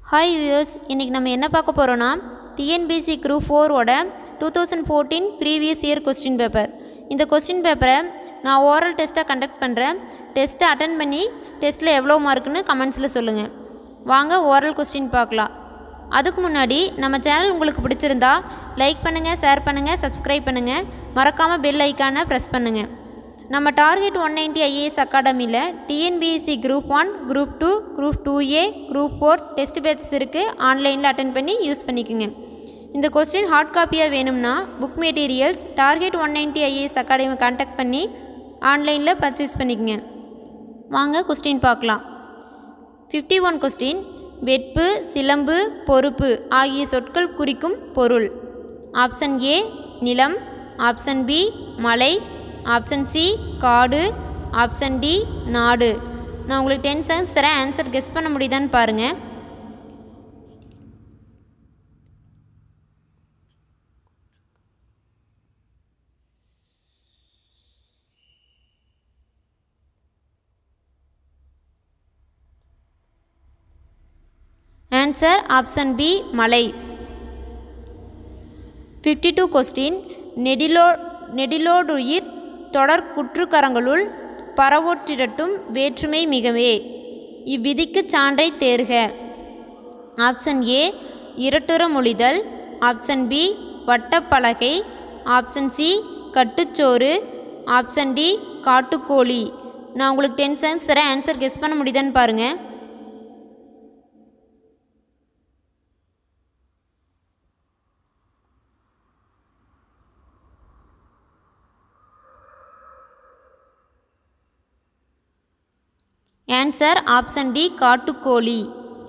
hi views இன்றைக்கி நம்ம என்ன பார்க்க போகிறோன்னா டிஎன்பிசி குரூப் ஃபோரோட two thousand fourteen previous year question paper இந்த கொஸ்டின் பேப்பரை நான் ஓரல் டெஸ்ட்டாக கண்டக்ட் பண்ணுறேன் டெஸ்ட்டை அட்டன் பண்ணி டெஸ்ட்டில் எவ்வளோ மார்க்குன்னு கமெண்ட்ஸில் சொல்லுங்கள் வாங்க ஓரல் கொஸ்டின் பார்க்கலாம் அதுக்கு முன்னாடி நம்ம சேனல் உங்களுக்கு பிடிச்சிருந்தா லைக் பண்ணுங்கள் ஷேர் பண்ணுங்கள் சப்ஸ்கிரைப் பண்ணுங்கள் மறக்காமல் பெல் ஐக்கானை ப்ரெஸ் பண்ணுங்கள் நம்ம டார்கெட் ஒன் நைன்ட்டி ஐஏஎஸ் அகாடமியில் TNPSC group one group two group two A group four test batches இருக்குது ஆன்லைனில் அட்டன் பண்ணி யூஸ் பண்ணிக்கோங்க இந்த கொஸ்டின் ஹார்ட் காப்பியாக வேணும்னா book materials target one ninety IAS academy contact பண்ணி ஆன்லைனில் பர்ச்சேஸ் பண்ணிக்கோங்க வாங்க கொஸ்டின் பார்க்கலாம் ஃபிஃப்டி ஒன் கொஸ்டின் வெட்பு சிலம்பு பொறுப்பு ஆகிய சொற்கள் குறிக்கும் பொருள் ஆப்ஷன் ஏ நிலம் ஆப்ஷன் பி மலை ஆப்ஷன் சி காடு ஆப்ஷன் டி நாடு நான் உங்களுக்கு டென் செகண்ட்ஸ் தரேன் ஆன்சர் கெஸ் பண்ண முடியுதான்னு பாருங்கள் ஆன்சர் ஆப்ஷன் பி மலை ஃபிஃப்டி டூ கொஸ்டின் நெடிலோ நெடிலோடுயிர் தொடர் குற்றுக்கரங்களுள் பரவோற்றிரட்டும் வேற்றுமை மிகவே இவ்விதிக்குச் சான்றை தேர்க ஆப்ஷன் ஏ இரட்டுற மொழிதல் ஆப்ஷன் பி வட்டப்பலகை ஆப்ஷன் சி கட்டுச்சோறு ஆப்ஷன் டி காட்டுக்கோழி நான் உங்களுக்கு டென் செகண்ட்ஸ் தரேன் ஆன்சர் கெஸ் பண்ண முடியுதான்னு பாருங்கள் ஆன்சர் ஆப்ஷன் டி காட்டுக்கோழி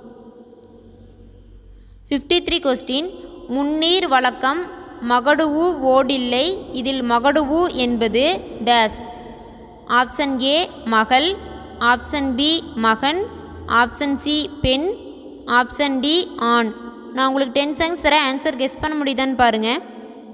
ஃபிஃப்டி த்ரீ கொஸ்டின் முன்னீர் வழக்கம் மகடுவு ஓடில்லை இதில் மகடுவு என்பது டேஸ் ஆப்ஷன் ஏ மகள் ஆப்ஷன் பி மகன் ஆப்ஷன் சி பெண் ஆப்ஷன் டி ஆண் நான் உங்களுக்கு டென் செகண்ட்ஸ் தரேன் ஆன்சர் கெஸ் பண்ண முடியுதான்னு பாருங்கள்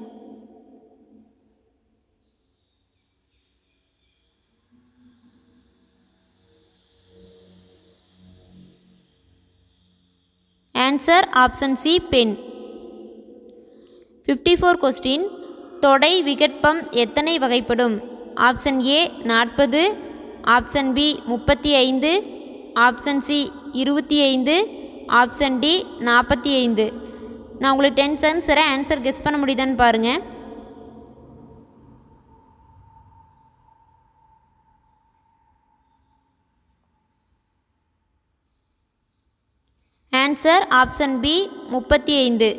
ஆன்சர் ஆப்ஷன் சி பெண் ஃபிஃப்டி ஃபோர் கொஸ்டின் தொடை விகற்பம் எத்தனை வகைப்படும் ஆப்ஷன் ஏ நாற்பது ஆப்ஷன் பி முப்பத்தி ஐந்து ஆப்ஷன் சி இருபத்தி ஐந்து ஆப்ஷன் டி நாற்பத்தி ஐந்து நான் உங்களுக்கு டென் செகண்ட்ஸ் தரேன் ஆன்சர் கெஸ் பண்ண முடியுதான்னு பாருங்கள் ஆன்சர் ஆப்ஷன் பி முப்பத்தி ஐந்து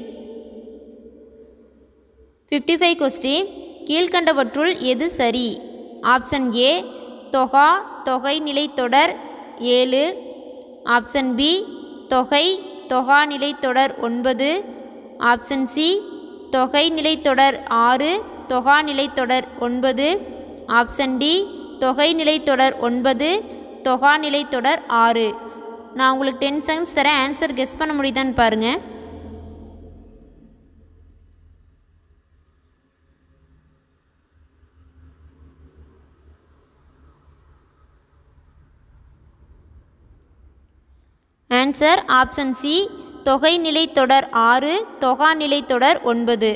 ஃபிஃப்டி ஃபைவ் கொஸ்டின் கீழ்கண்டவற்றுள் எது சரி ஆப்ஷன் ஏ தொகா தொகை நிலைத்தொடர் ஏழு ஆப்ஷன் பி தொகை தொகா நிலைத்தொடர் ஒன்பது ஆப்ஷன் சி தொகை நிலைத்தொடர் ஆறு தொகா நிலைத்தொடர் ஒன்பது ஆப்ஷன் டி தொகை நிலைத்தொடர் ஒன்பது தொகா நிலைத்தொடர் ஆறு நான் உங்களுக்கு டென் செகண்ட்ஸ் தரேன் ஆன்சர் கெஸ் பண்ண முடியுதான்னு பாருங்கள் ஆன்சர் ஆப்ஷன் சி தொகை நிலைத்தொடர் ஆறு தொகா நிலைத்தொடர் ஒன்பது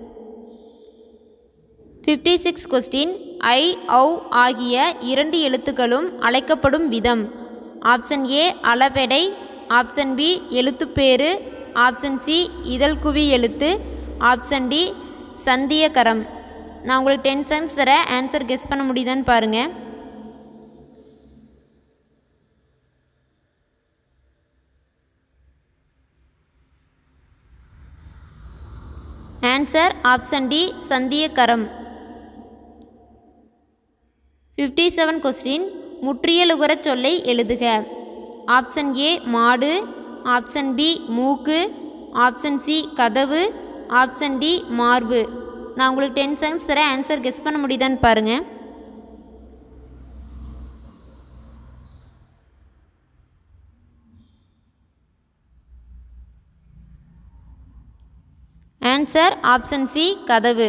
ஃபிஃப்டி சிக்ஸ் கொஸ்டின் ஐ ஔ ஆகிய இரண்டு எழுத்துக்களும் அழைக்கப்படும் விதம் ஆப்ஷன் ஏ அளபெடை ஆப்ஷன் பி எழுத்துப்பேறு ஆப்ஷன் சி இதழ் குவி எழுத்து ஆப்ஷன் டி சந்தியகரம் நான் உங்களுக்கு டென் செகண்ட்ஸ் தரேன் ஆன்சர் கெஸ் பண்ண முடியுதான்னு பாருங்கள் ஆன்சர் ஆப்ஷன் டி சந்தியகரம் ஃபிஃப்டி செவன் கொஸ்டின் முற்றியலுகர சொல்லை எழுதுக ஆப்ஷன் ஏ மாடு ஆப்ஷன் பி மூக்கு ஆப்ஷன் சி கதவு ஆப்ஷன் டி மார்பு நான் உங்களுக்கு டென் செகண்ட்ஸ் தரேன் ஆன்சர் கெஸ் பண்ண முடியுதான்னு பாருங்கள் ஆன்சர் ஆப்ஷன் சி கதவு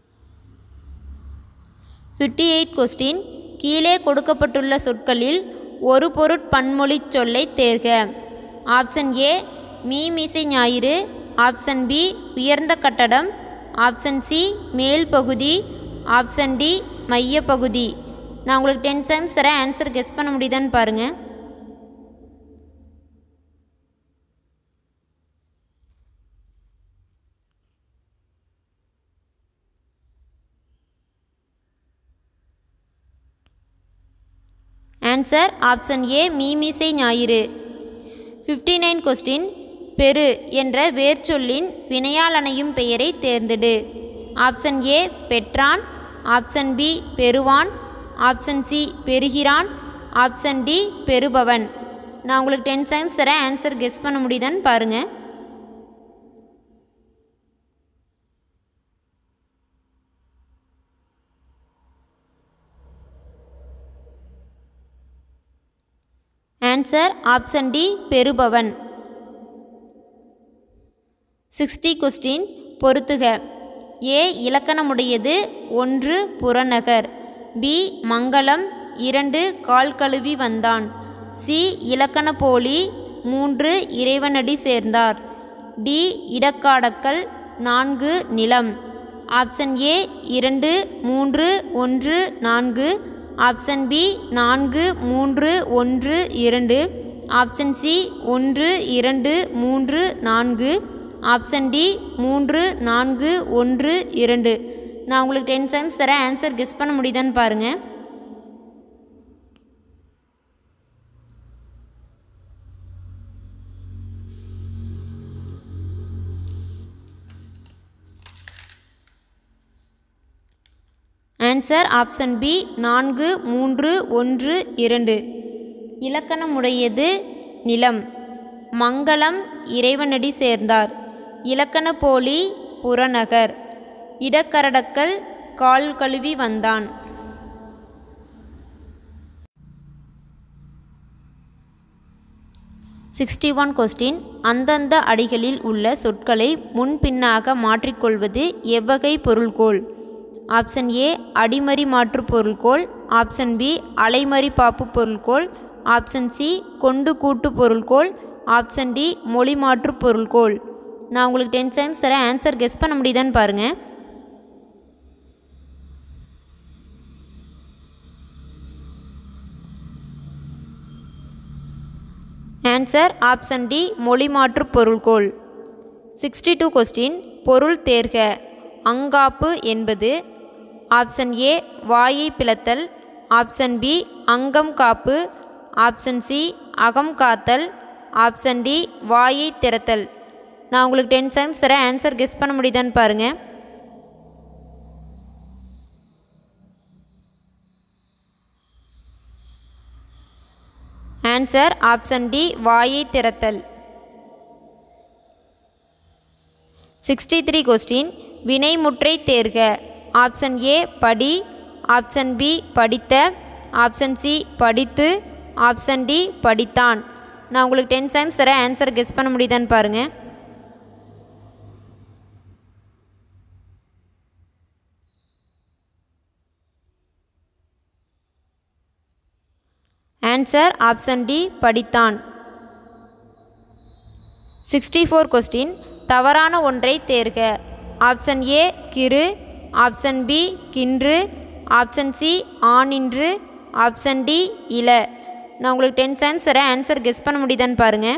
ஃபிஃப்டி எயிட் கொஸ்டின் கீழே கொடுக்கப்பட்டுள்ள சொற்களில் ஒரு பொருட்பன்மொழிச் சொல்லைத் தேர்க ஆப்ஷன் ஏ மீமிசை ஞாயிறு ஆப்ஷன் பி உயர்ந்த கட்டடம் ஆப்ஷன் சி மேல் பகுதி ஆப்ஷன் டி மையப்பகுதி நான் உங்களுக்கு டென் செகண்ட்ஸ் தரேன் ஆன்சர் கெஸ் பண்ண முடியுதான்னு பாருங்கள் ஆன்சர் ஆப்ஷன் ஏ மீமிசை ஞாயிறு ஃபிஃப்டி நைன் கொஸ்டின் பெரு என்ற வேர்ச்சொல்லின் வினையாளனையும் பெயரை தேர்ந்தெடு ஆப்ஷன் ஏ பெற்றான் ஆப்ஷன் பி பெறுவான் ஆப்ஷன் சி பெறுகிறான் ஆப்ஷன் டி பெறுபவன் நான் உங்களுக்கு டென் செகண்ட்ஸ் தரேன் ஆன்சர் கெஸ் பண்ண முடியுதான்னு பாருங்கள் ஆன்சர் ஆப்ஷன் டி பெறுபவன் சிக்ஸ்டி கொஸ்டின் பொறுத்துக ஏ இலக்கணமுடையது ஒன்று புறநகர் பி மங்களம் இரண்டு கால் கழுவி வந்தான் சி இலக்கண போலி மூன்று இறைவனடி சேர்ந்தார் டி இடக்காடக்கல் நான்கு நிலம் ஆப்ஷன் ஏ இரண்டு மூன்று ஒன்று நான்கு ஆப்ஷன் பி நான்கு மூன்று ஒன்று இரண்டு ஆப்ஷன் சி ஒன்று இரண்டு மூன்று நான்கு ஆப்ஷன் டி மூன்று நான்கு ஒன்று இரண்டு நான் உங்களுக்கு டென் செகண்ட்ஸ் தரேன் ஆன்சர் கெஸ் பண்ண முடியுதான்னு பாருங்கள் ஆன்சர் ஆப்ஷன் பி நான்கு மூன்று ஒன்று இரண்டு இலக்கணமுடையது நிலம் மங்களம் இறைவனடி சேர்ந்தார் இலக்கண போலி புறநகர் இடக்கரடக்கல் கால் கழுவி வந்தான் சிக்ஸ்டி ஒன் கொஸ்டின் அந்தந்த அடிகளில் உள்ள சொற்களை முன்பின்னாக மாற்றிக்கொள்வது எவ்வகை பொருள்கோள் ஆப்ஷன் ஏ அடிமறி மாற்று பொருள்கோள் ஆப்ஷன் பி அலைமறி பாப்பு பொருள்கோள் ஆப்ஷன் சி கொண்டு கூட்டு பொருள்கோள் ஆப்ஷன் டி மொழி மாற்று பொருள்கோள் நான் உங்களுக்கு டென் செகண்ட்ஸ் தரேன் ஆன்சர் கெஸ் பண்ண முடியுதான்னு பாருங்கள் ஆன்சர் ஆப்ஷன் டி மொழி மாற்று பொருள்கோள் சிக்ஸ்டி டூ கொஸ்டின் பொருள் தேர்க அங்காப்பு என்பது ஆப்ஷன் ஏ வாயை பிளத்தல் ஆப்ஷன் பி அங்கம் காப்பு ஆப்ஷன் சி அகம் காத்தல் ஆப்ஷன் டி வாயை திறத்தல் நான் உங்களுக்கு டென் செகண்ட்ஸ் தரேன் ஆன்சர் கெஸ் பண்ண முடியுதான்னு பாருங்கள் ஆன்சர் ஆப்ஷன் டி வாயை திறத்தல் சிக்ஸ்டி த்ரீ கொஸ்டின் வினைமுற்றை தேர்க ஆப்ஷன் ஏ படி ஆப்ஷன் பி படித்த ஆப்ஷன் சி படித்து ஆப்ஷன் டி படித்தான் நான் உங்களுக்கு டென் செகண்ட்ஸ் தரேன் ஆன்சர் கெஸ் பண்ண முடியுதான்னு பாருங்கள் ஆன்சர் ஆப்ஷன் டி படித்தான் சிக்ஸ்டி ஃபோர் கொஸ்டின் தவறான ஒன்றை தேர்க ஆப்ஷன் ஏ கிரு ஆப்ஷன் பி கின்று ஆப்ஷன் சி ஆனின்று ஆப்ஷன் டி இல நான் உங்களுக்கு டென் செகண்ட்ஸ் தரேன் ஆன்சர் கெஸ் பண்ண முடியுதான்னு பாருங்கள்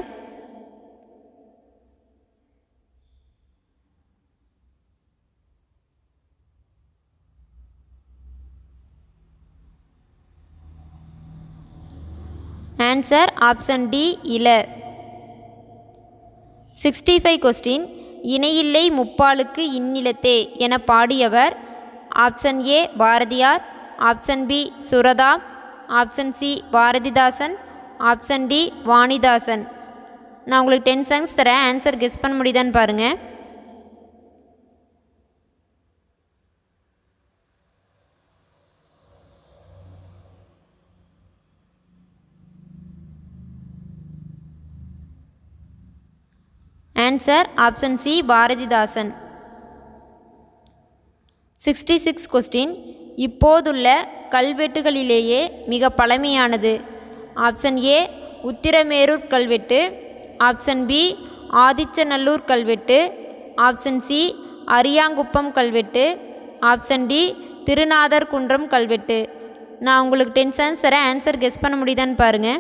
ஆன்சர் ஆப்ஷன் டி இல சிக்ஸ்டி ஃபைவ் கொஸ்டின் இணையில்லை முப்பாலுக்கு இந்நிலத்தே என பாடியவர் option A Bharathiyar option B Suratha option C Bharathidasan option D Vanidasan நான் உங்களுக்கு டென் செகண்ட்ஸ் தரேன் ஆன்சர் கெஸ் பண்ண முடியுதான்னு பாருங்கள் answer option C Bharathidasan sixty six question இப்போதுள்ள கல்வெட்டுகளிலேயே மிக பழமையானது ஆப்ஷன் ஏ உத்திரமேரூர் கல்வெட்டு ஆப்ஷன் பி ஆதிச்சநல்லூர் கல்வெட்டு ஆப்ஷன் சி அரியாங்குப்பம் கல்வெட்டு ஆப்ஷன் டி திருநாதர் குன்றம் கல்வெட்டு நான் உங்களுக்கு டென் ஆன்சரை ஆன்சர் கெஸ் பண்ண முடியுதான்னு பாருங்கள்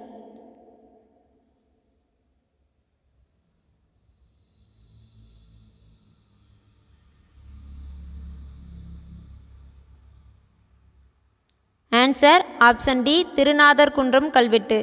ஆன்சர் ஆப்ஷன் டி திருநாதர் குன்றம் கல்வெட்டு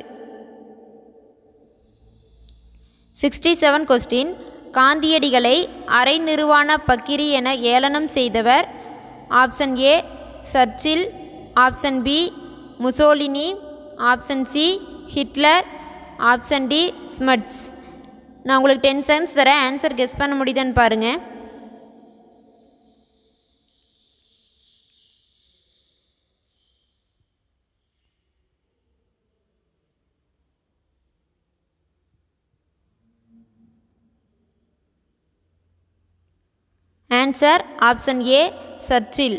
சிக்ஸ்டி செவன் கொஸ்டின் காந்தியடிகளை அரை நிர்வாண பக்கிரி என ஏளனம் செய்தவர் option A Churchill option B Mussolini option C Hitler option D Smuts நான் உங்களுக்கு டென் செகண்ட்ஸ் தரேன் ஆன்சர் கெஸ் பண்ண முடியுதான்னு பாருங்கள் ஆன்சர் ஆப்ஷன் ஏ சர்ச்சில்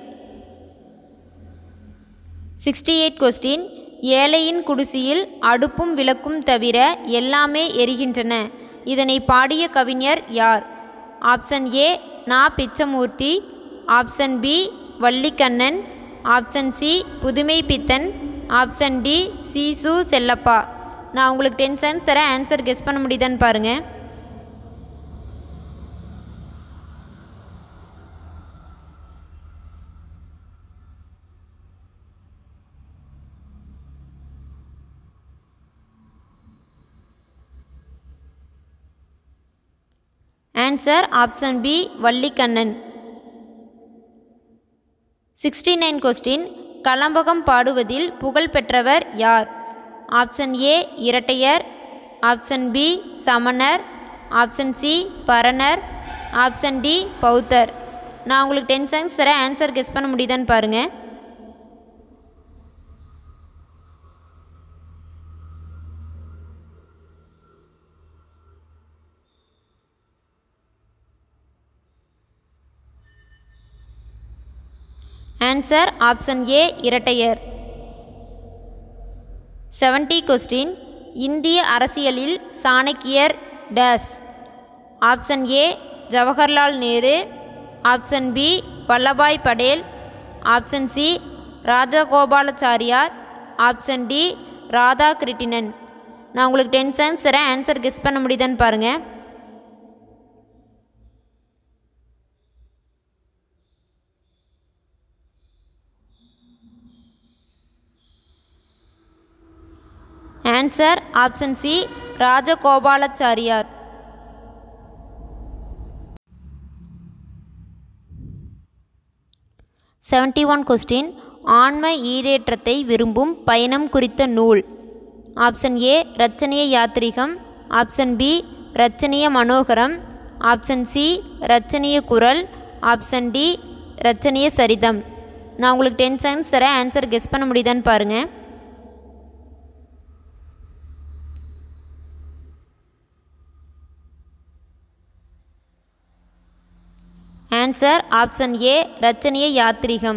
சிக்ஸ்டி எயிட் கொஸ்டின் ஏழையின் குடிசையில் அடுப்பும் விளக்கும் தவிர எல்லாமே எரிகின்றன இதனை பாடிய கவிஞர் யார் option A Na Pichamurthy option B Vallikannan option C Pudhumaipithan option D Si Su Chellappa நான் உங்களுக்கு டென் செகண்ட்ஸ் தரேன் ஆன்சர் கெஸ் பண்ண முடியுதான்னு பாருங்கள் answer option B Vallikannan sixty nine question கலம்பகம் பாடுவதில் புகழ் பெற்றவர் யார் ஆப்ஷன் ஏ இரட்டையர் ஆப்ஷன் பி சமணர் option C Paranar option D பௌத்தர் நான் உங்களுக்கு டென் செகண்ட்ஸ் தரேன் ஆன்சர் கெஸ் பண்ண முடியுதான்னு பாருங்கள் ஆன்சர் ஆப்ஷன் ஏ இரட்டையர் செவன்டி கொஸ்டின் இந்திய அரசியலில் சாணக்கியர் டேஸ் option A Jawaharlal Nehru option B Vallabhbhai Patel option C Rajagopalachariar option D Radhakrishnan நான் உங்களுக்கு டென் செகண்ட்ஸ் தரேன் ஆன்சர் கெஸ் பண்ண முடியுதான்னு பாருங்கள் answer option C Rajagopalachariar seventy one question ஆன்ம ஈடேற்றத்தை விரும்பும் பயணம் குறித்த நூல் option A Ratchanya Yathrigam option B Ratchanya Manoharam option C Ratchanya Kural option D Ratchanya Charitham நான் உங்களுக்கு டென் செகண்ட்ஸ் தரேன் ஆன்சர் கெஸ் பண்ண முடியுதான்னு பாருங்கள் answer option A Ratchanya Yathrigam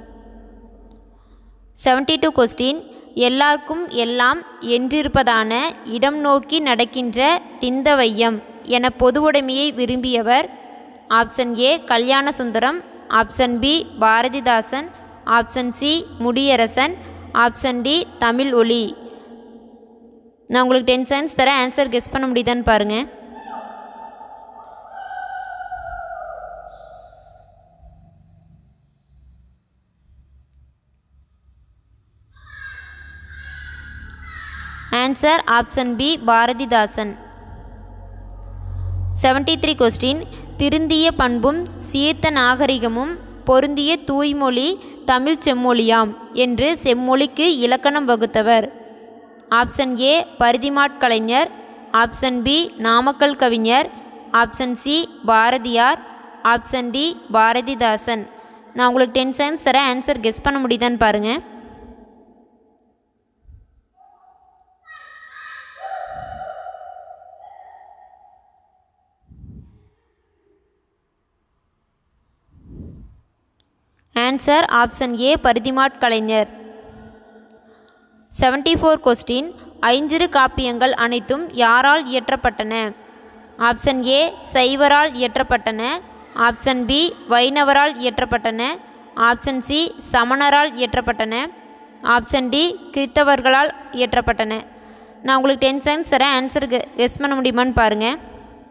seventy two question எல்லாருக்கும் எல்லாம் என்றிருப்பதான இடம் நோக்கி நடக்கின்ற திந்த வையம் என பொதுவுடைமையை விரும்பியவர் option A Kalyanasundaram option B Bharathidasan option C Mudiyarasan option D Tamizh Oli நான் உங்களுக்கு டென் செகண்ட்ஸ் தரேன் ஆன்சர் கெஸ் பண்ண முடியுதான்னு பாருங்கள் answer option B Bharathidasan seventy three question திருந்திய பண்பும் சீர்த்த நாகரிகமும் பொருந்திய தூய்மொழி தமிழ் செம்மொழியாம் என்று செம்மொழிக்கு இலக்கணம் வகுத்தவர் option A Parithimar Kalaignar option B Namakkal Kavignar option C Bharathiyar option D Bharathidasan நான் உங்களுக்கு டென் செகண்ட்ஸ் தரேன் ஆன்சர் கெஸ் பண்ண முடியுதான்னு பாருங்கள் answer option A Parithimar Kalaignar seventy four question ஐஞ்சிறு காப்பியங்கள் அனைத்தும் யாரால் இயற்றப்பட்டன ஆப்ஷன் ஏ சைவரால் இயற்றப்பட்டன ஆப்ஷன் பி வைணவரால் இயற்றப்பட்டன ஆப்ஷன் சி சமணரால் இயற்றப்பட்டன ஆப்ஷன் டி கிறித்தவர்களால் இயற்றப்பட்டன நான் உங்களுக்கு டென் செகண்ட்ஸ் தரேன் ஆன்சருக்கு கெஸ் பண்ண முடியுமான்னு பாருங்கள்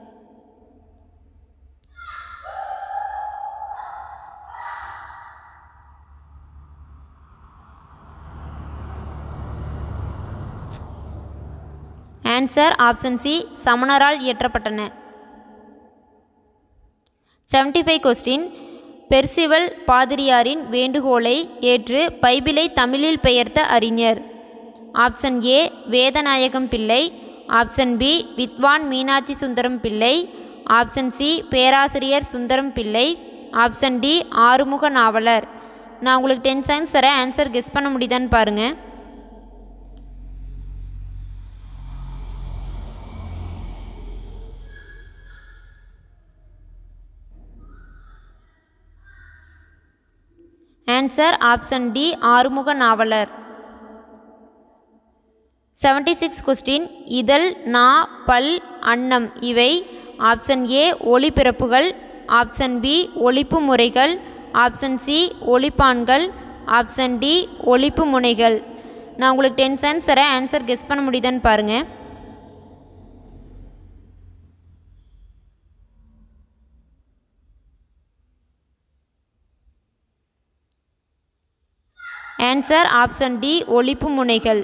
ஆன்சர் ஆப்ஷன் சி சமணரால் இயற்றப்பட்டன செவன்டி ஃபைவ் கொஸ்டின் பெர்சிவல் பாதிரியாரின் வேண்டுகோளை ஏற்று பைபிளை தமிழில் பெயர்த்த அறிஞர் ஆப்ஷன் ஏ வேதநாயகம் பிள்ளை ஆப்ஷன் பி வித்வான் மீனாட்சி சுந்தரம் பிள்ளை ஆப்ஷன் சி பேராசிரியர் சுந்தரம் பிள்ளை ஆப்ஷன் டி ஆறுமுக நாவலர் நான் உங்களுக்கு டென் செகண்ட்ஸ் தரேன் ஆன்சர் கெஸ் பண்ண முடியுதான்னு பாருங்கள் answer option D Arumuga Navalar seventy six question இதழ் நா பல் அன்னம் இவை ஆப்ஷன் ஏ ஒளிபிறப்புகள் ஆப்ஷன் பி ஒழிப்பு முறைகள் ஆப்ஷன் சி ஒளிப்பான்கள் ஆப்ஷன் டி ஒழிப்பு முனைகள் நான் உங்களுக்கு டென் சென்ஸ் தரேன் ஆன்சர் கெஸ் பண்ண முடியுதான்னு பாருங்கள் ஆன்சர் ஆப்ஷன் டி ஒழிப்பு முனைகள்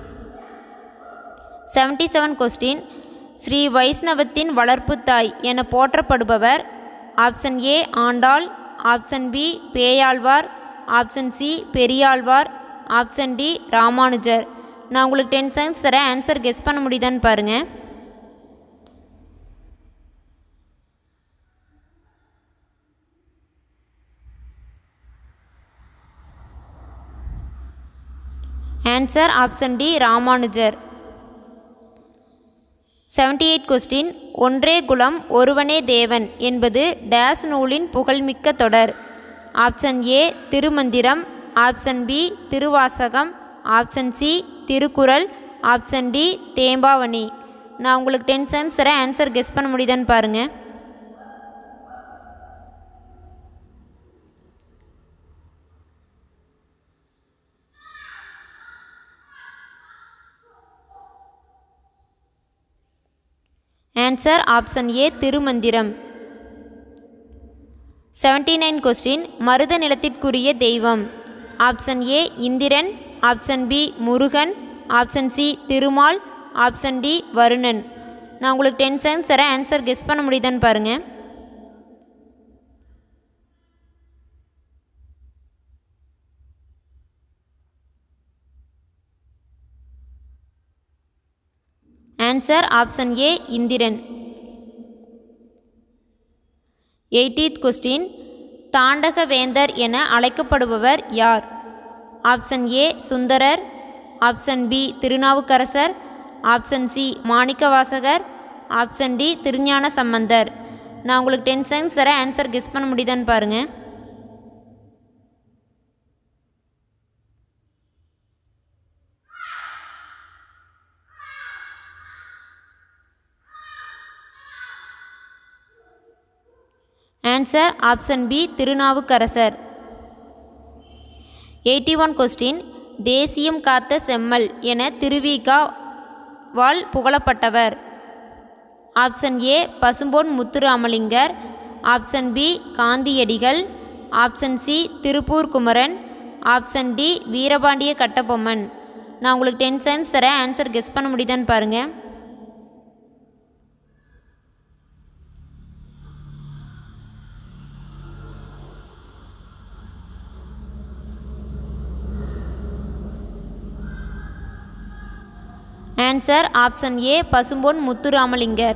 செவன்டி செவன் கொஸ்டின் ஸ்ரீ வைஷ்ணவத்தின் வளர்ப்பு தாய் என போற்றப்படுபவர் option A Andal option B Peyalvar option C Periyalvar option D Ramanujar நான் உங்களுக்கு டென் செகண்ட்ஸ் தரேன் ஆன்சர் கெஸ் பண்ண முடியுதான்னு பாருங்கள் answer option D Ramanujar seventy eight question ஒன்றே குலம் ஒருவனே தேவன் என்பது டேஸ் நூலின் புகழ்மிக்க தொடர் option A Thirumanthiram option B Thiruvasagam option C Thirukkural option D Thembavani நான் உங்களுக்கு டென் சென்ஸ் தரேன் ஆன்சர் கெஸ் பண்ண முடியுதான்னு பாருங்கள் answer option A Thirumanthiram seventy nine question மருத நிலத்திற்குரிய தெய்வம் option A Indran option B Murugan option C Thirumal option D Varunan நான் உங்களுக்கு டென் செகண்ட்ஸ் தரேன் ஆன்சர் கெஸ் பண்ண முடியுதான்னு பாருங்கள் answer option A Indran eightieth question தாண்டக வேந்தர் என அழைக்கப்படுபவர் யார் option A Sundarar option B Thirunavukkarasar option C Manikkavasagar option D Thirugnanasambandar நான் உங்களுக்கு டென் செகண்ட்ஸ் தரேன் ஆன்சர் கெஸ் பண்ண முடியுதான்னு பாருங்கள் answer option B Thirunavukkarasar eighty one question தேசியம் காத்த செம்மல் என திருவிகா வால் புகழப்பட்டவர் option A Pasumpon Muthuramalingar option B காந்தியடிகள் option C Tiruppur Kumaran option D Veerapandiya Kattabomman நான் உங்களுக்கு டென் சென்ஸ் தரேன் ஆன்சர் கெஸ் பண்ண முடியுதான்னு பாருங்கள் answer option A Pasumpon Muthuramalingar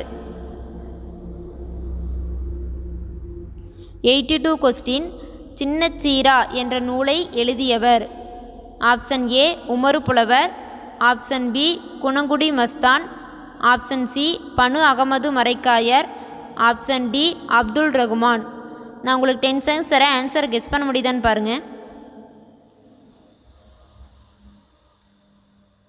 eighty two question Chinnaseera என்ற நூலை எழுதியவர் option A Umaru Pulavar option B Gunangudi Masthan option C Banu Ahmed Marakkayar option D Abdul Rahman நான் உங்களுக்கு டென் செகண்ட்ஸ் தரேன் ஆன்சர் கெஸ் பண்ண முடியுதான்னு பாருங்கள்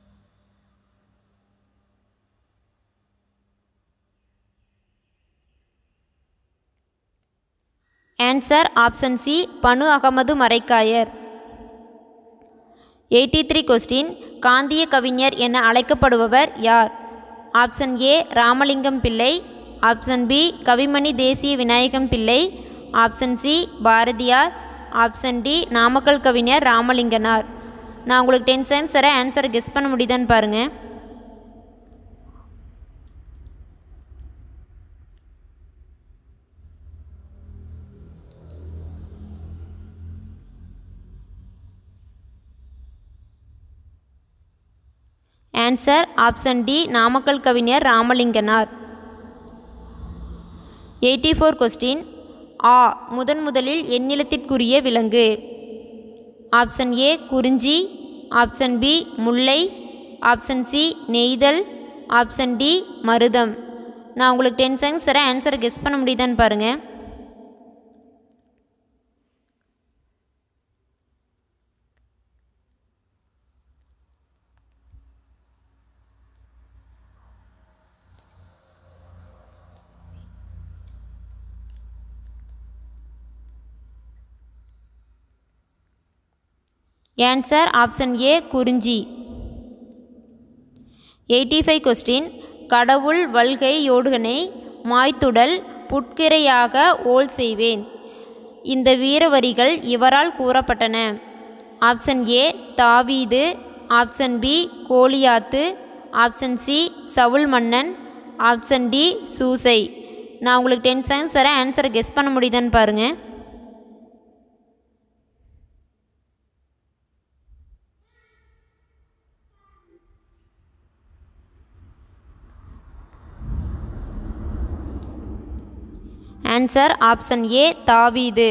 answer option C Banu Ahmed Marakkayar eighty three question காந்திய கவிஞர் என அழைக்கப்படுபவர் யார் ஆப்ஷன் ஏ ராமலிங்கம் பிள்ளை option B Kavimani Desika Vinayagam Pillai option C Bharathiyar option D Namakkal Kavignar Ramalinganar நான் உங்களுக்கு டென் செகண்ட்ஸ் தரேன் ஆன்சரை கெஸ் பண்ண முடியுதான்னு பாருங்கள் answer option D Namakkal Kavignar Ramalinganar eighty four question ஆ முதன் முதலில் எந்நிலத்திற்குரிய விலங்கு ஆப்ஷன் ஏ குறிஞ்சி ஆப்ஷன் பி முல்லை ஆப்ஷன் சி நெய்தல் ஆப்ஷன் டி மருதம் நான் உங்களுக்கு டென் செகண்ட்ஸ் தரேன் ஆன்சரை கெஸ் பண்ண முடியுதான்னு பாருங்கள் ஆன்சர் ஆப்ஷன் ஏ குறிஞ்சி எயிட்டி ஃபைவ் கொஸ்டின் கடவுள் வல்கை யோடுகனை மாய்த்துடல் புட்கிரையாக ஓல் செய்வேன் இந்த வீரவரிகள் இவரால் கூறப்பட்டன ஆப்ஷன் ஏ தாவீது ஆப்ஷன் பி கோலியாத்து ஆப்ஷன் சி சவுல் மன்னன் ஆப்ஷன் டி சூசை நான் உங்களுக்கு டென் செகண்ட்ஸ் தரேன் ஆன்சரை கெஸ் பண்ண முடியுதான்னு பாருங்கள் ஆன்சர் ஆப்ஷன் ஏ தாவீது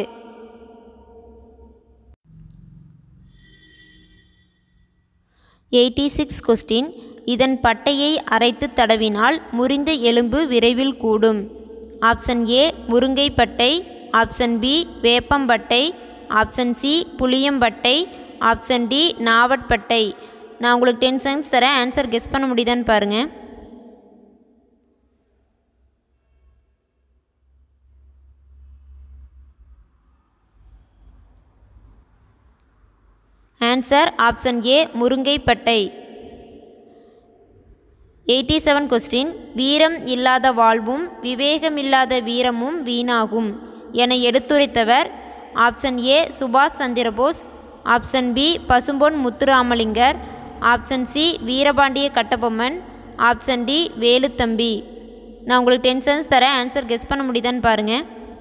எயிட்டி சிக்ஸ் கொஸ்டின் இதன் பட்டையை அரைத்து தடவினால் முறிந்த எலும்பு விரைவில் கூடும் ஆப்ஷன் ஏ முருங்கைப்பட்டை ஆப்ஷன் பி வேப்பம்பட்டை ஆப்ஷன் சி புளியம்பட்டை ஆப்ஷன் டி நாவட்பட்டை நான் உங்களுக்கு டென் செகண்ட்ஸ் தரேன் ஆன்சர் கெஸ் பண்ண முடியுதான்னு பாருங்கள் ஆன்சர் ஆப்ஷன் ஏ முருங்கைப்பட்டை எயிட்டி செவன் கொஸ்டின் வீரம் இல்லாத வாழ்வும் விவேகமில்லாத வீரமும் வீணாகும் என எடுத்துரைத்தவர் ஆப்ஷன் ஏ சுபாஷ் Chandra Bose option B Pasumpon Muthuramalingar option C Veerapandiya Kattabomman option D Velu Thampi நான் உங்களுக்கு டென் சென்ஸ் தரேன் ஆன்சர் கெஸ் பண்ண முடியுதான்னு பாருங்கள்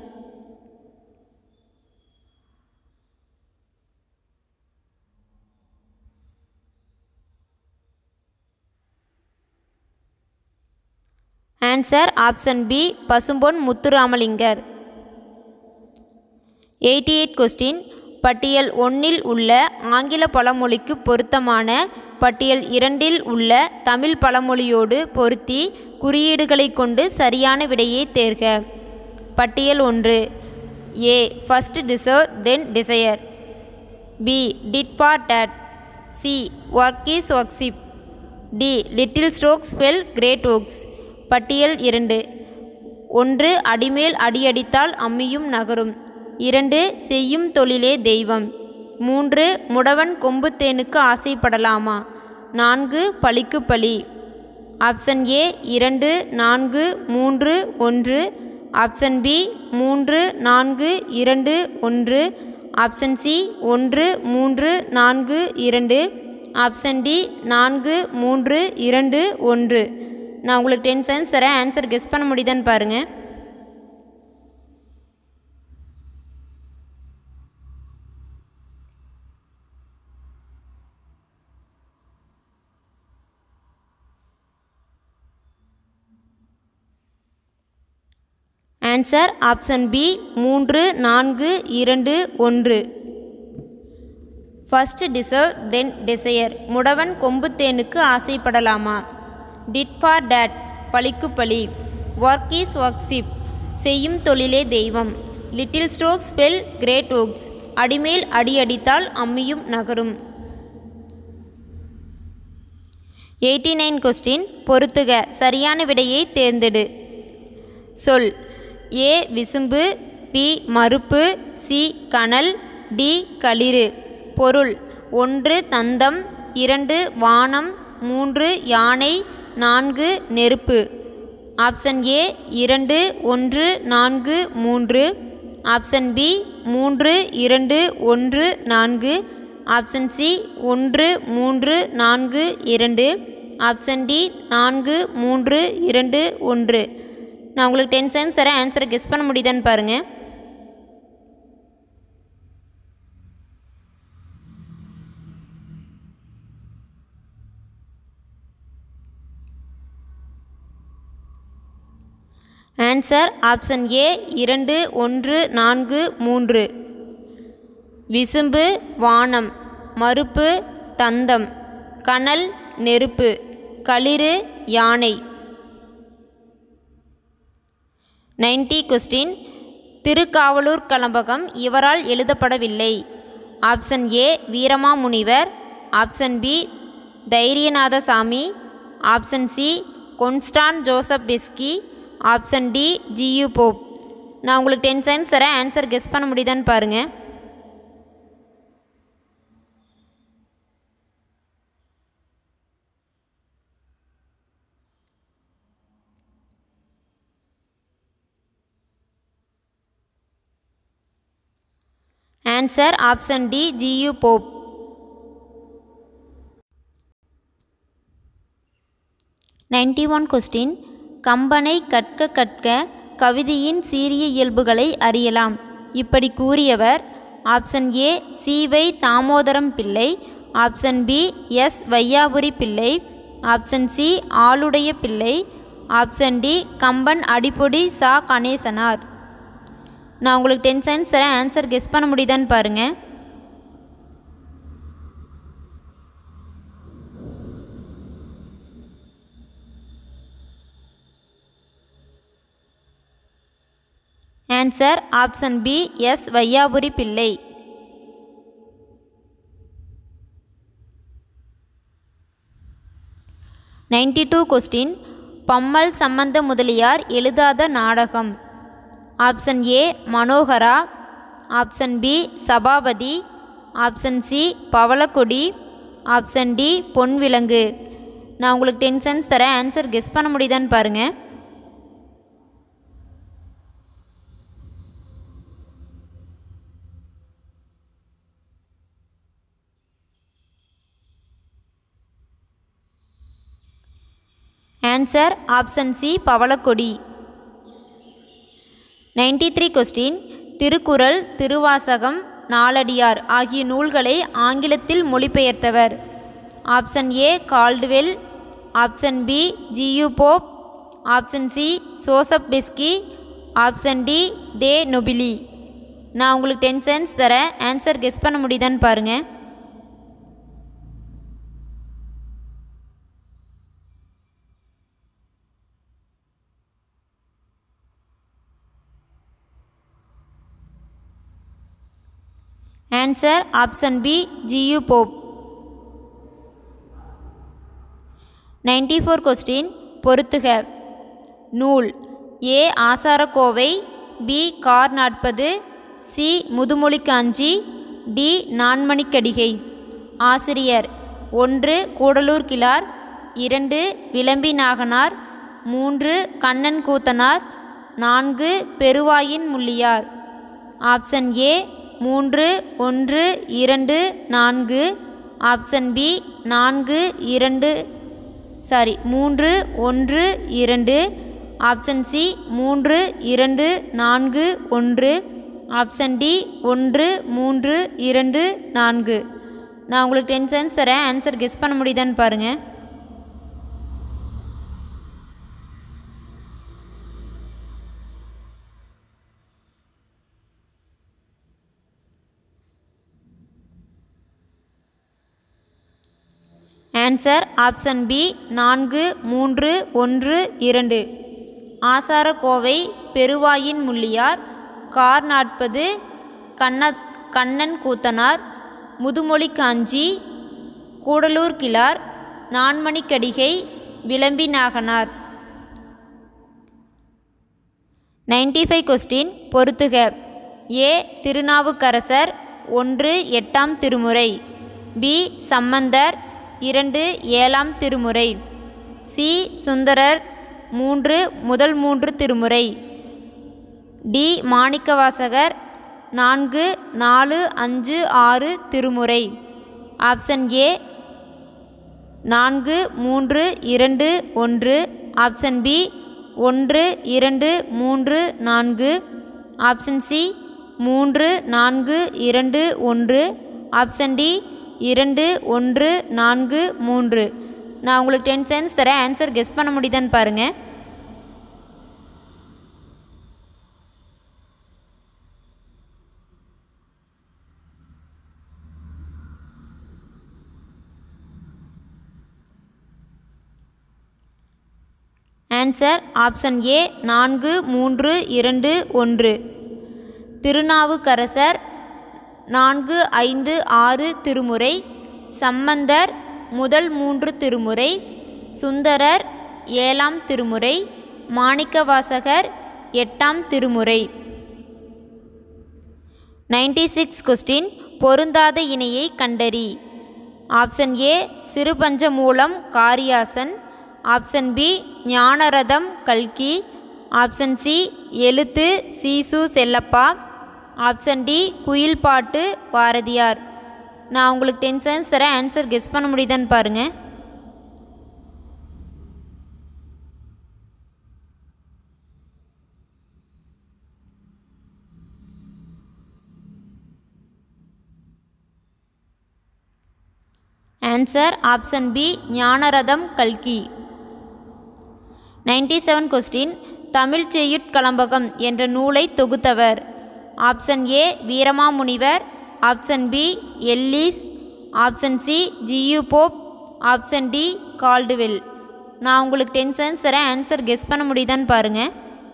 answer option B Pasumpon Muthuramalingar eighty eight question பட்டியல் ஒன்றில் உள்ள ஆங்கில பழமொழிக்கு பொருத்தமான பட்டியல் இரண்டில் உள்ள தமிழ் பழமொழியோடு பொருத்தி குறியீடுகளை கொண்டு சரியான விடையை தேர்க பட்டியல் ஒன்று A first deserve then desire B tit for tat C work is worship D little strokes fell great works பட்டியல் இரண்டு ஒன்று அடிமேல் அடியடித்தால் அம்மியும் நகரும் இரண்டு செய்யும் தொழிலே தெய்வம் மூன்று முடவன் கொம்புத்தேனுக்கு ஆசைப்படலாமா நான்கு பழிக்கு பழி ஆப்ஷன் ஏ இரண்டு நான்கு மூன்று ஒன்று ஆப்ஷன் பி மூன்று நான்கு இரண்டு ஒன்று ஆப்ஷன் சி ஒன்று மூன்று நான்கு இரண்டு ஆப்ஷன் டி நான்கு மூன்று இரண்டு ஒன்று நான் உங்களுக்கு டென் செகண்ட்ஸ் தரேன் ஆன்சர் கெஸ் பண்ண முடியுதான்னு பாருங்கள் ஆன்சர் ஆப்ஷன் பி மூன்று நான்கு இரண்டு ஒன்று ஃபர்ஸ்ட் டிசர்வ் தென் டிசையர் முடவன் கொம்புத்தேனுக்கு ஆசைப்படலாமா டிட் ஃபார் டேட் பழிக்கு பழி ஒர்க் இஸ் ஒர்க்ஷிப் செய்யும் தொழிலே தெய்வம் little strokes fell great works அடிமேல் அடி அடித்தால் அம்மியும் நகரும் எயிட்டி நைன் கொஸ்டின் பொறுத்துக சரியான விடையை தேர்ந்தெடு சொல் ஏ விசும்பு பி மறுப்பு சி கனல் டி களிறு பொருள் ஒன்று தந்தம் இரண்டு வானம் மூன்று யானை நான்கு நெருப்பு ஆப்ஷன் ஏ இரண்டு ஒன்று நான்கு மூன்று ஆப்ஷன் பி மூன்று இரண்டு ஒன்று நான்கு ஆப்ஷன் சி ஒன்று மூன்று நான்கு இரண்டு ஆப்ஷன் டி நான்கு மூன்று இரண்டு ஒன்று நான் உங்களுக்கு டென் செகண்ட்ஸ் தரேன் ஆன்சரை கெஸ் பண்ண முடியுதான்னு பாருங்கள் ஆன்சர் ஆப்ஷன் ஏ இரண்டு ஒன்று நான்கு மூன்று விசும்பு வானம் மறுப்பு தந்தம் கனல் நெருப்பு களிறு யானை நைன்டி கொஸ்டின் திருக்காவலூர் கலம்பகம் இவரால் எழுதப்படவில்லை option A Veeramamunivar option B Dhairiyanathasami option C Constantine Joseph Beschi option D G U Pope நான் உங்களுக்கு டென் செகண்ட்ஸ் தரேன் ஆன்சர் கெஸ் பண்ண முடியுதான்னு பாருங்கள் answer option D G U Pope ninety one question கம்பனை கற்க கற்க கவிதையின் சீரிய இயல்புகளை அறியலாம் இப்படி கூறியவர் ஆப்ஷன் ஏ சிவை தாமோதரம் பிள்ளை option B S Vaiyapuri Pillai option C ஆளுடைய பிள்ளை ஆப்ஷன் டி கம்பன் அடிப்பொடி சா கணேசனார் நான் உங்களுக்கு டென் செகண்ட்ஸ் தரேன் ஆன்சர் கெஸ் பண்ண முடியுதான்னு பாருங்கள் answer option B S Vaiyapuri Pillai ninety two question Pammal Sambanda Mudaliar எழுதாத நாடகம் option A Manohara option B Sabapathi option C Pavalakkodi option D Ponvilangu நான் உங்களுக்கு டென் சென்ஸ் தரேன் ஆன்சர் கெஸ் பண்ண முடியுதான்னு பாருங்கள் answer option C Pavalakkodi ninety three question Thirukkural Thiruvasagam Naladiyar ஆகிய நூல்களை ஆங்கிலத்தில் மொழிபெயர்த்தவர் option A Caldwell option B G U Pope option C Joseph Beschi option D De Nobili நான் உங்களுக்கு டென் சென்ஸ் தரேன் ஆன்சர் கெஸ் பண்ண முடியுதான்னு பாருங்கள் answer option B G U Pope ninety four question பொறுத்துக நூல் A Acharakkovai B Kar Narpathu C Mudumozhi Kanchi D Nanmanikkadigai ஆசிரியர் ஒன்று கூடலூர் கிளார் இரண்டு விளம்பி நாகனார் மூன்று கண்ணன் கூத்தனார் நான்கு பெருவாயின் முள்ளியார் ஆப்ஷன் ஏ மூன்று ஒன்று இரண்டு நான்கு ஆப்ஷன் பி நான்கு இரண்டு சாரி மூன்று ஒன்று இரண்டு ஆப்ஷன் சி மூன்று இரண்டு நான்கு ஒன்று ஆப்ஷன் டி ஒன்று மூன்று இரண்டு நான்கு நான் உங்களுக்கு டென் சென்ஸ் தரேன் ஆன்சர் கெஸ் பண்ண முடியுதான்னு பாருங்கள் ஆன்சர் ஆப்ஷன் பி நான்கு மூன்று ஒன்று இரண்டு ஆசாரக்கோவை பெருவாயின் முள்ளியார் Kar Narpathu Kanna Kannan Koothanar Muthumozhi Kanchi Koodalur Kilar Nanmanikkadigai Vilambi Naganar ninety five question பொறுத்துக ஏ திருநாவுக்கரசர் ஒன்று எட்டாம் திருமுறை பி சம்பந்தர் இரண்டு ஏழாம் திருமுறை சி சுந்தரர் மூன்று முதல் மூன்று திருமுறை டி மாணிக்கவாசகர் நான்கு நாலு அஞ்சு ஆறு திருமுறை ஆப்ஷன் ஏ நான்கு மூன்று இரண்டு ஒன்று ஆப்ஷன் பி ஒன்று இரண்டு மூன்று நான்கு ஆப்ஷன் சி மூன்று நான்கு இரண்டு ஒன்று ஆப்ஷன் டி இரண்டு ஒன்று நான்கு மூன்று நான் உங்களுக்கு டென் சென்ஸ் தரேன் ஆன்சர் கெஸ் பண்ண முடியுதான்னு பாருங்கள் ஆன்சர் ஆப்ஷன் ஏ நான்கு மூன்று இரண்டு ஒன்று திருநாவுக்கரசர் நான்கு ஐந்து ஆறு திருமுறை சம்பந்தர் முதல் மூன்று திருமுறை சுந்தரர் ஏழாம் திருமுறை மாணிக்கவாசகர் எட்டாம் திருமுறை நைன்டி சிக்ஸ் கொஸ்டின் பொருந்தாத இணையை கண்டறி option A Sirupanchamoolam Kariyasan option B Gnanaratham கல்கி ஆப்ஷன் சி எழுத்து சீசு செல்லப்பா ஆப்ஷன் டி குயில் பாட்டு பாரதியார் நான் உங்களுக்கு டென் சென்ஸ் தரேன் ஆன்சர் கெஸ் பண்ண முடியுதான்னு பாருங்கள் ஆன்சர் ஆப்ஷன் பி ஞானரதம் கல்கி ninety seven question Tamil Seyyutkalambakam என்ற நூலை தொகுத்தவர் option A Veeramamunivar option B Ellis option C G U Pope option D Caldwell நான் உங்களுக்கு டென் சென்ஸ் தரேன் ஆன்சர் கெஸ் பண்ண முடியுதான்னு பாருங்கள்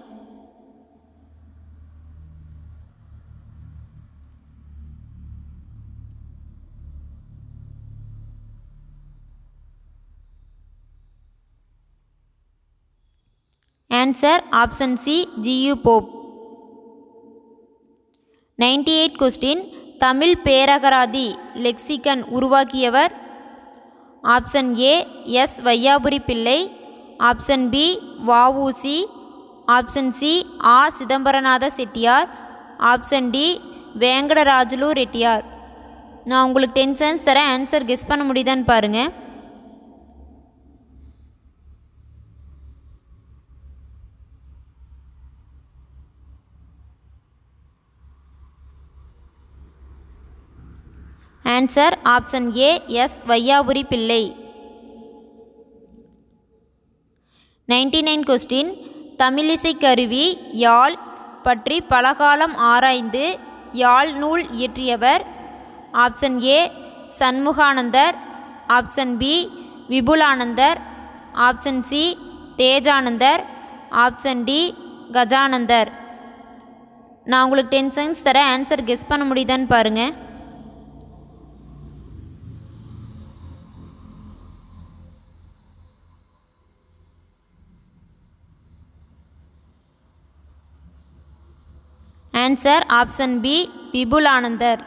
answer option C G U Pope ninety eight question Tamil பேரகராதி லெக்சிகன் உருவாக்கியவர் option A S Vaiyapuri Pillai option B V O C option C ah Chidambaranatha Chettiar option D Venkatarajulu Reddiar நான் உங்களுக்கு டென் சென்ஸ் தரேன் ஆன்சர் கெஸ் பண்ண முடியுதான்னு பாருங்கள் answer option A S Vaiyapuri Pillai ninety nine question Tamilisai கருவி யாழ் பற்றி பலகாலம் ஆராய்ந்து யாழ் நூல் இயற்றியவர் option A Shanmugananthar option B Vipulananthar option C Thejananthar option D Gajananthar நான் உங்களுக்கு டென் செகண்ட்ஸ் தரேன் ஆன்சர் கெஸ் பண்ண முடியுதான்னு பாருங்கள் answer option B Vipulananthar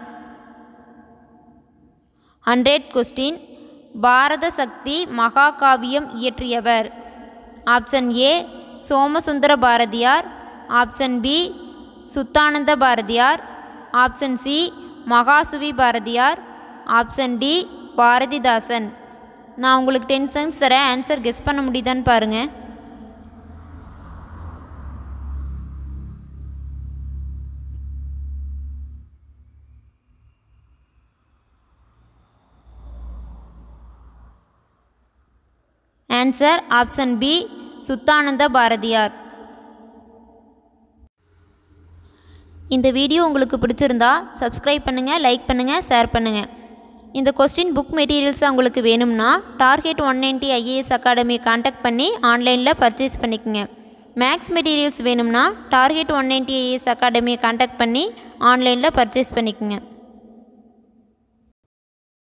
hundred question Bharatha Sakthi Mahakaviyam இயற்றியவர் option A Somasundara Bharathiyar option B Shuddhananda Bharathiyar option C Mahakavi Bharathiyar option D Bharathidasan நான் உங்களுக்கு டென் செகண்ட்ஸ் தரேன் ஆன்சர் கெஸ் பண்ண முடியுதான்னு பாருங்கள் answer option B Shuddhananda Bharathiyar இந்த வீடியோ உங்களுக்கு பிடிச்சிருந்தா சப்ஸ்கிரைப் பண்ணுங்கள் லைக் பண்ணுங்கள் ஷேர் பண்ணுங்கள் இந்த கொஸ்டின் புக் மெட்டீரியல்ஸ் உங்களுக்கு வேணும்னா டார்கெட் ஒன் நைன்ட்டி ஐஏஎஸ் அகாடமியை காண்டாக்ட் பண்ணி ஆன்லைனில் பர்ச்சேஸ் பண்ணிக்கோங்க மேக்ஸ் மெட்டீரியல்ஸ் வேணும்னா டார்கெட் ஒன் நைன்ட்டி ஐஏஎஸ் அகாடமியை காண்டாக்ட் பண்ணி ஆன்லைனில் பர்ச்சேஸ் பண்ணிக்கோங்க